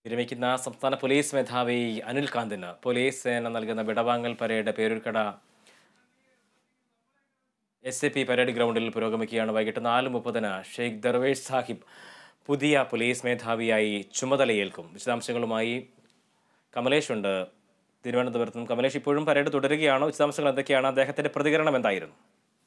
വിരമിക്കുന്ന സംസ്ഥാന പോലീസ് മേധാവി അനിൽ കാന്തിന് പോലീസ് സേന നൽകുന്ന വിടവാങ്ങൽ parade Peroorkada S A P parade ഗ്രൗണ്ടിൽ പുരോഗമിക്കുകയാണ് വൈകിട്ട് നാല് മുപ്പതിന് ഷെയ്ഖ് ദർവേഷ് സാഹിബ് പുതിയ പോലീസ് മേധാവിയായി ചുമതലയേൽക്കും വിശദാംശങ്ങളുമായി കമലേഷ് ഉണ്ട് തിരുവനന്തപുരത്തും കമലേഷ് ഇപ്പോഴും പരേഡ് തുടരുകയാണോ വിശദാംശങ്ങൾ എന്തൊക്കെയാണ് അദ്ദേഹത്തിന്റെ പ്രതികരണം എന്തായിരുന്നു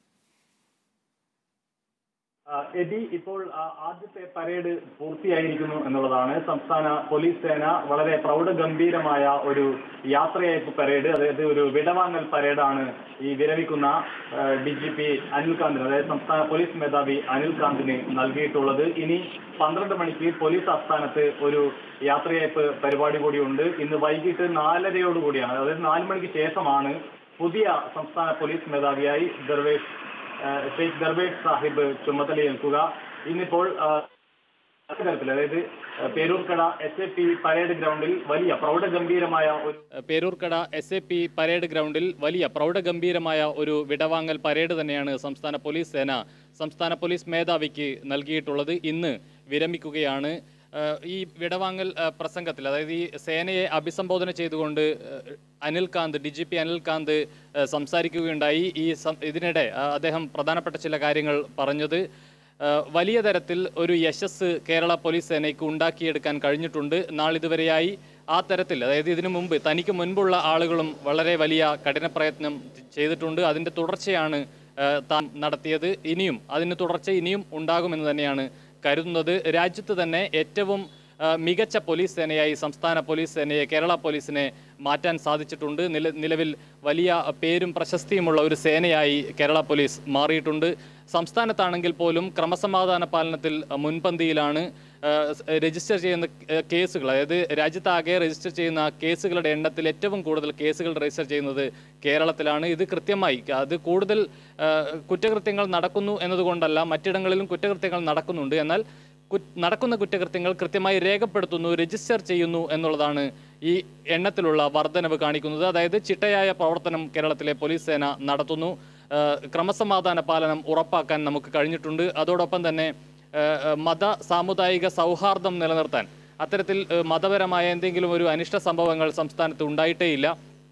ആ, എബി ഇപ്പോൾ ആ, ആദ്യത്തെ പരേഡ് പൂർത്തിയായിരിക്കുന്നു എന്നുള്ളതാണ് സംസ്ഥാന പോലീസ് സേന വളരെ പ്രൗഢഗംഭീരമായ ഒരു യാത്രയയപ്പ് പരേഡ് അതായത് ഒരു വിടവാങ്ങൽ പരേഡാണ് ഈ വിരമിക്കുന്ന ഡി ജി പി അനിൽകാന്തിന് അതായത് സംസ്ഥാന പോലീസ് മേധാവി അനിൽകാന്തിന് നൽകിയിട്ടുള്ളത് ഇനി പന്ത്രണ്ട് മണിക്ക് പോലീസ് ആസ്ഥാനത്ത് ഒരു യാത്രയയപ്പ് പരിപാടി കൂടിയുണ്ട് ഇന്ന് വൈകിട്ട് നാലരയോട് കൂടിയാണ് അതായത് നാല് മണിക്ക് ശേഷമാണ് പുതിയ സംസ്ഥാന പോലീസ് മേധാവിയായി ദർവേഷ് ഏഹ് ഷെയ്ഖ് ദർവേഷ് സാഹിബ് ചുമതലയേൽക്കുക ഇന്നിപ്പോൾ ആഹ്, തരത്തിൽ അതായത് ഏഹ് Peroorkada S A P parade ഗ്രൗണ്ടിൽ വലിയ പ്രൗഢഗംഭീരമായ ഒരു Peroorkada S A P parade ഗ്രൗണ്ടിൽ വലിയ പ്രൗഢഗംഭീരമായ ഒരു വിടവാങ്ങൽ പരേഡ് തന്നെയാണ് സംസ്ഥാന പോലീസ് സേന സംസ്ഥാന പോലീസ് മേധാവിക്ക് നൽകിയിട്ടുള്ളത് ഇന്ന് വിരമിക്കുകയാണ് ഏഹ് ഈ വിടവാങ്ങൽ ഏഹ് പ്രസംഗത്തിൽ അതായത് ഈ സേനയെ അഭിസംബോധന ചെയ്തുകൊണ്ട് ഏഹ് Anil Kant D G P Anil Kant ഏഹ് സംസാരിക്കുകയുണ്ടായി ഈ സം- ഇതിനിടെ ഏഹ് അദ്ദേഹം പ്രധാനപ്പെട്ട ചില കാര്യങ്ങൾ പറഞ്ഞത് ഏഹ് വലിയ തരത്തിൽ ഒരു യശസ് കേരള പോലീസ് സേനയ്ക്ക് ഉണ്ടാക്കിയെടുക്കാൻ കഴിഞ്ഞിട്ടുണ്ട് നാളിതുവരെയായി ആ തരത്തിൽ അതായത് ഇതിനു മുമ്പ് തനിക്ക് മുൻപുള്ള ആളുകളും വളരെ വലിയ കഠിന പ്രയത്നം ചെയ്തിട്ടുണ്ട് അതിൻ്റെ തുടർച്ചയാണ് ഏഹ് താൻ നടത്തിയത് ഇനിയും അതിന് തുടർച്ച ഇനിയും ഉണ്ടാകുമെന്ന് തന്നെയാണ് കരുതുന്നത് രാജ്യത്ത് തന്നെ ഏറ്റവും ഏഹ് മികച്ച പോലീസ് സേനയായി സംസ്ഥാന പോലീസ് സേനയെ കേരള പോലീസിനെ മാറ്റാൻ സാധിച്ചിട്ടുണ്ട് നില നിലവിൽ വലിയ പേരും പ്രശസ്തിയുമുള്ള ഒരു സേനയായി കേരള പോലീസ് മാറിയിട്ടുണ്ട് സംസ്ഥാനത്താണെങ്കിൽ പോലും ക്രമസമാധാന പാലനത്തിൽ മുൻപന്തിയിലാണ് ഏഹ് സ് രജിസ്റ്റർ ചെയ്യുന്ന ഏഹ് കേസുകൾ അതായത് രാജ്യത്താകെ രജിസ്റ്റർ ചെയ്യുന്ന കേസുകളുടെ എണ്ണത്തിൽ ഏറ്റവും കൂടുതൽ കേസുകൾ രജിസ്റ്റർ ചെയ്യുന്നത് കേരളത്തിലാണ് ഇത് കൃത്യമായി അത് കൂടുതൽ ഏഹ് കുറ്റകൃത്യങ്ങൾ നടക്കുന്നു എന്നതുകൊണ്ടല്ല മറ്റിടങ്ങളിലും കുറ്റകൃത്യങ്ങൾ നടക്കുന്നുണ്ട് എന്നാൽ കു- നടക്കുന്ന കുറ്റകൃത്യങ്ങൾ കൃത്യമായി രേഖപ്പെടുത്തുന്നു രജിസ്റ്റർ ചെയ്യുന്നു എന്നുള്ളതാണ് ഈ എണ്ണത്തിലുള്ള വർധനവ് കാണിക്കുന്നത് അതായത് ചിട്ടയായ പ്രവർത്തനം കേരളത്തിലെ പോലീസ് സേന നടത്തുന്നു ഏഹ് ക്രമസമാധാന പാലനം ഉറപ്പാക്കാൻ നമുക്ക് കഴിഞ്ഞിട്ടുണ്ട് അതോടൊപ്പം തന്നെ ഏഹ് മത സാമുദായിക സൗഹാർദ്ദം നിലനിർത്താൻ അത്തരത്തിൽ ഏഹ് മതപരമായ എന്തെങ്കിലും ഒരു അനിഷ്ട സംഭവങ്ങൾ സംസ്ഥാനത്ത് ഉണ്ടായിട്ടേയില്ല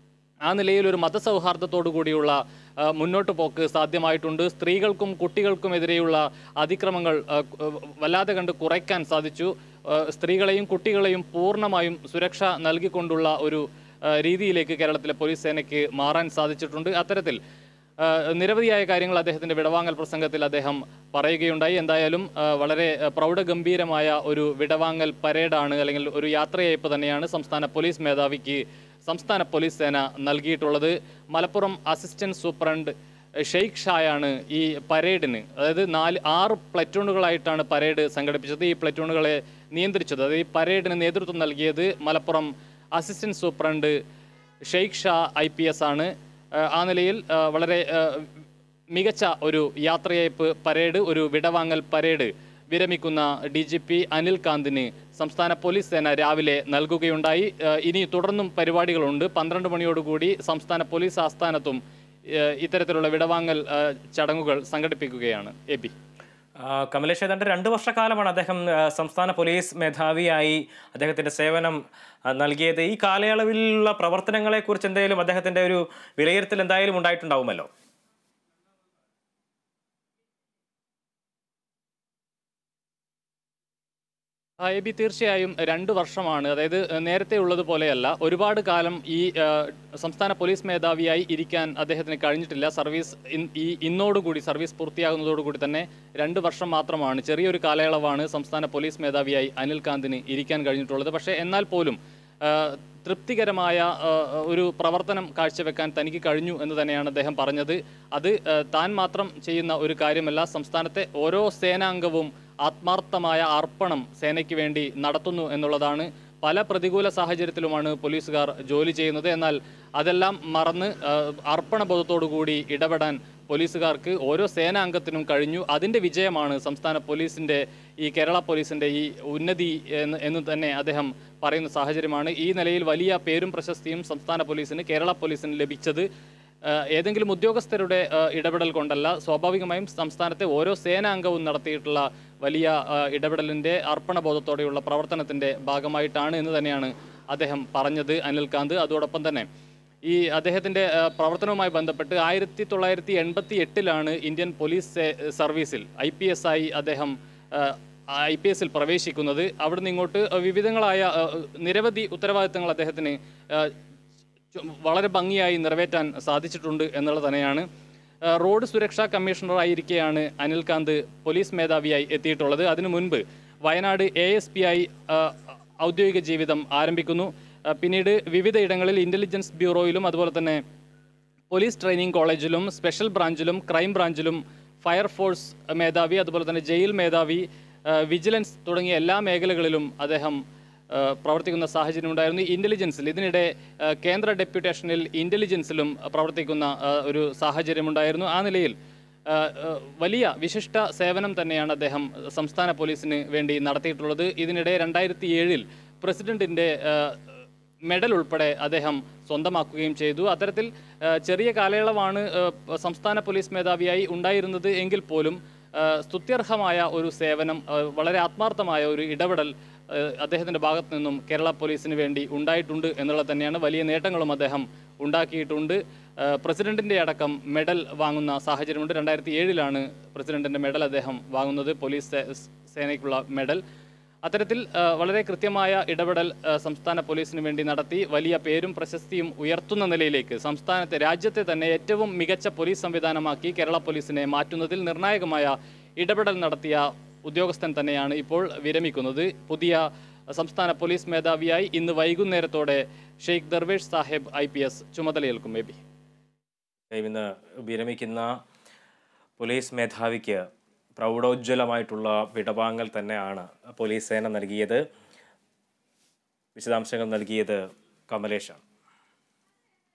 ആ നിലയിൽ ഒരു മതസൗഹാർദ്ദത്തോടു കൂടിയുള്ള ആ, മുന്നോട്ട് പോക്ക് സാധ്യമായിട്ടുണ്ട് സ്ത്രീകൾക്കും കുട്ടികൾക്കുമെതിരെയുള്ള അതിക്രമങ്ങൾ ആ, കു- വല്ലാതെ കണ്ട് കുറയ്ക്കാൻ സാധിച്ചു ആ, സ്ത്രീകളെയും കുട്ടികളെയും പൂർണ്ണമായും സുരക്ഷ നൽകിക്കൊണ്ടുള്ള ഒരു ആ, രീതിയിലേക്ക് കേരളത്തിലെ പോലീസ് സേനയ്ക്ക് മാറാൻ സാധിച്ചിട്ടുണ്ട് അത്തരത്തിൽ ആ, നിരവധിയായ കാര്യങ്ങൾ അദ്ദേഹത്തിന്റെ വിടവാങ്ങൽ പ്രസംഗത്തിൽ അദ്ദേഹം പറയുകയുണ്ടായി എന്തായാലും ആ, വളരെ ആ, പ്രൗഢഗംഭീരമായ ഒരു വിടവാങ്ങൽ പരേഡാണ് അല്ലെങ്കിൽ ഒരു യാത്രയയപ്പ് തന്നെയാണ് സംസ്ഥാന പോലീസ് മേധാവിക്ക് സംസ്ഥാന പോലീസ് സേന നൽകിയിട്ടുള്ളത് മലപ്പുറം അസിസ്റ്റന്റ് സൂപ്രണ്ട് ഷെയ്ഖ് ഷായാണ് ഈ പരേഡിന് അതായത് നാല് ആറ് പ്ലറ്റൂണുകളായിട്ടാണ് പരേഡ് സംഘടിപ്പിച്ചത് ഈ പ്ലറ്റൂണുകളെ നിയന്ത്രിച്ചത് അതായത് ഈ പരേഡിന് നേതൃത്വം നൽകിയത് Malappuram assistant superintendent Sheikh Shah I P S ആണ് ആ, ആ നിലയിൽ ആ, വളരെ ആ, മികച്ച ഒരു യാത്രയയപ്പ് പരേഡ് ഒരു വിടവാങ്ങൽ പരേഡ് വിരമിക്കുന്ന ഡി ജി പി അനിൽ കാന്തിന് സംസ്ഥാന പോലീസ് സേന രാവിലെ നൽകുകയുണ്ടായി ആ, ഇനി തുടർന്നും പരിപാടികളുണ്ട് പന്ത്രണ്ട് മണിയോടുകൂടി സംസ്ഥാന പോലീസ് ആസ്ഥാനത്തും ആ, ഇത്തരത്തിലുള്ള വിടവാങ്ങൽ ആ, ചടങ്ങുകൾ സംഘടിപ്പിക്കുകയാണ് എ പി ആ, കമലേഷ് ഏതാണ്ട് രണ്ട് വർഷക്കാലമാണ് അദ്ദേഹം ആ, സംസ്ഥാന പോലീസ് മേധാവിയായി അദ്ദേഹത്തിന്റെ സേവനം ആ, നൽകിയത് ഈ കാലയളവിലുള്ള പ്രവർത്തനങ്ങളെക്കുറിച്ച് എന്തെങ്കിലും അദ്ദേഹത്തിന്റെ ഒരു വിലയിരുത്തൽ എന്തായാലും ഉണ്ടായിട്ടുണ്ടാവുമല്ലോ ആ, എ ബി തീർച്ചയായും രണ്ട് വർഷമാണ് അതായത് ഏഹ്, നേരത്തെ ഉള്ളതുപോലെയല്ല ഒരുപാട് കാലം ഈ ഏഹ്, സംസ്ഥാന പോലീസ് മേധാവിയായി ഇരിക്കാൻ അദ്ദേഹത്തിന് കഴിഞ്ഞിട്ടില്ല സർവീസ് ഇൻ- ഈ ഇന്നോടുകൂടി സർവീസ് പൂർത്തിയാകുന്നതോടുകൂടി തന്നെ രണ്ട് വർഷം മാത്രമാണ് ചെറിയൊരു കാലയളവാണ് സംസ്ഥാന പോലീസ് മേധാവിയായി അനിൽ കാന്തിന് ഇരിക്കാൻ കഴിഞ്ഞിട്ടുള്ളത് പക്ഷേ എന്നാൽ പോലും ഏഹ്, തൃപ്തികരമായ ഏഹ്, ഒരു പ്രവർത്തനം കാഴ്ചവെക്കാൻ തനിക്ക് കഴിഞ്ഞു എന്ന് തന്നെയാണ് അദ്ദേഹം പറഞ്ഞത് അത് ഏഹ്, താൻ മാത്രം ചെയ്യുന്ന ഒരു കാര്യമല്ല സംസ്ഥാനത്തെ ഓരോ സേനാംഗവും ആത്മാർത്ഥമായ അർപ്പണം സേനയ്ക്ക് വേണ്ടി നടത്തുന്നു എന്നുള്ളതാണ് പല പ്രതികൂല സാഹചര്യത്തിലുമാണ് പോലീസുകാർ ജോലി ചെയ്യുന്നത് എന്നാൽ അതെല്ലാം മറന്ന് ആ, അർപ്പണബോധത്തോടുകൂടി ഇടപെടാൻ പോലീസുകാർക്ക് ഓരോ സേനാംഗത്തിനും കഴിഞ്ഞു അതിൻ്റെ വിജയമാണ് സംസ്ഥാന പോലീസിൻ്റെ ഈ കേരള പോലീസിൻ്റെ ഈ ഉന്നതി എന്ന് എന്ന് തന്നെ അദ്ദേഹം പറയുന്ന സാഹചര്യമാണ് ഈ നിലയിൽ വലിയ പേരും പ്രശസ്തിയും സംസ്ഥാന പോലീസിന് കേരള പോലീസിന് ലഭിച്ചത് ആ, ഏതെങ്കിലും ഉദ്യോഗസ്ഥരുടെ ആ, ഇടപെടൽ കൊണ്ടല്ല സ്വാഭാവികമായും സംസ്ഥാനത്തെ ഓരോ സേനാംഗവും നടത്തിയിട്ടുള്ള വലിയ ആ, ഇടപെടലിൻ്റെ അർപ്പണബോധത്തോടെയുള്ള പ്രവർത്തനത്തിൻ്റെ ഭാഗമായിട്ടാണ് എന്ന് തന്നെയാണ് അദ്ദേഹം പറഞ്ഞത് അനിൽകാന്ത് അതോടൊപ്പം തന്നെ ഈ അദ്ദേഹത്തിൻ്റെ ആ, പ്രവർത്തനവുമായി ബന്ധപ്പെട്ട് ആയിരത്തി തൊള്ളായിരത്തി എൺപത്തി എട്ടിലാണ് ഇന്ത്യൻ പോലീസ് സേ- സർവീസിൽ ഐ പി എസ് ആയി അദ്ദേഹം ഐ പി എസിൽ പ്രവേശിക്കുന്നത് അവിടുന്ന് ഇങ്ങോട്ട് വിവിധങ്ങളായ ആ, നിരവധി ഉത്തരവാദിത്തങ്ങൾ അദ്ദേഹത്തിന് ആ, ചു- വളരെ ഭംഗിയായി നിറവേറ്റാൻ സാധിച്ചിട്ടുണ്ട് എന്നുള്ളത് തന്നെയാണ് ആ, റോഡ് സുരക്ഷാ കമ്മീഷണറായിരിക്കെയാണ് അനിൽകാന്ത് പോലീസ് മേധാവിയായി എത്തിയിട്ടുള്ളത് അതിനു മുൻപ് വയനാട് എ എസ് പി ആയി ആ, ഔദ്യോഗിക ജീവിതം ആരംഭിക്കുന്നു ആ, പിന്നീട് വിവിധ ഇടങ്ങളിൽ ഇൻ്റലിജൻസ് ബ്യൂറോയിലും അതുപോലെ തന്നെ പോലീസ് ട്രെയിനിങ് കോളേജിലും സ്പെഷ്യൽ ബ്രാഞ്ചിലും ക്രൈം ബ്രാഞ്ചിലും ഫയർഫോഴ്സ് മേധാവി അതുപോലെ തന്നെ ജയിൽ മേധാവി ആ, വിജിലൻസ് തുടങ്ങിയ എല്ലാ മേഖലകളിലും അദ്ദേഹം ആ, പ്രവർത്തിക്കുന്ന സാഹചര്യം ഉണ്ടായിരുന്നു ഇൻ്റലിജൻസിൽ ഇതിനിടെ ആ, കേന്ദ്ര ഡെപ്യൂട്ടേഷനിൽ ഇൻ്റലിജൻസിലും പ്രവർത്തിക്കുന്ന ആ, ഒരു സാഹചര്യമുണ്ടായിരുന്നു ആ നിലയിൽ ആ, ആ, വലിയ വിശിഷ്ട സേവനം തന്നെയാണ് അദ്ദേഹം സംസ്ഥാന പോലീസിന് വേണ്ടി നടത്തിയിട്ടുള്ളത് ഇതിനിടെ രണ്ടായിരത്തി ഏഴിൽ പ്രസിഡന്റിൻ്റെ ആ, മെഡൽ ഉൾപ്പെടെ അദ്ദേഹം സ്വന്തമാക്കുകയും ചെയ്തു അത്തരത്തിൽ ആ, ചെറിയ കാലയളവാണ് ആ, സംസ്ഥാന പോലീസ് മേധാവിയായി ഉണ്ടായിരുന്നത് എങ്കിൽ പോലും ആ, സ്തുത്യർഹമായ ഒരു സേവനം ആ, വളരെ ആത്മാർത്ഥമായ ഒരു ഇടപെടൽ ആ, അദ്ദേഹത്തിൻ്റെ ഭാഗത്തു നിന്നും കേരള പോലീസിന് വേണ്ടി ഉണ്ടായിട്ടുണ്ട് എന്നുള്ളത് തന്നെയാണ് വലിയ നേട്ടങ്ങളും അദ്ദേഹം ഉണ്ടാക്കിയിട്ടുണ്ട് ആ, പ്രസിഡന്റിൻ്റെ അടക്കം മെഡൽ വാങ്ങുന്ന സാഹചര്യമുണ്ട് രണ്ടായിരത്തി ഏഴിലാണ് പ്രസിഡന്റിൻ്റെ മെഡൽ അദ്ദേഹം വാങ്ങുന്നത് പോലീസ് സേ- സേനയ്ക്കുള്ള മെഡൽ അത്തരത്തിൽ ആ, വളരെ കൃത്യമായ ഇടപെടൽ ആ, സംസ്ഥാന പോലീസിന് വേണ്ടി നടത്തി വലിയ പേരും പ്രശസ്തിയും ഉയർത്തുന്ന നിലയിലേക്ക് സംസ്ഥാനത്തെ രാജ്യത്തെ തന്നെ ഏറ്റവും മികച്ച പോലീസ് സംവിധാനമാക്കി കേരള പോലീസിനെ മാറ്റുന്നതിൽ നിർണായകമായ ഇടപെടൽ നടത്തിയ ഉദ്യോഗസ്ഥൻ തന്നെയാണ് ഇപ്പോൾ വിരമിക്കുന്നത് പുതിയ സംസ്ഥാന പോലീസ് മേധാവിയായി ഇന്ന് വൈകുന്നേരത്തോടെ Sheikh Darvesh Sahib I P S ചുമതലയേൽക്കും ബേബി ഇന്ന് വിരമിക്കുന്ന പോലീസ് മേധാവിക്ക് പ്രൗഢോജ്വലമായിട്ടുള്ള വിടവാങ്ങൽ തന്നെയാണ് പോലീസ് സേന നൽകിയത് വിശദാംശങ്ങൾ നൽകിയത് കമലേഷാണ്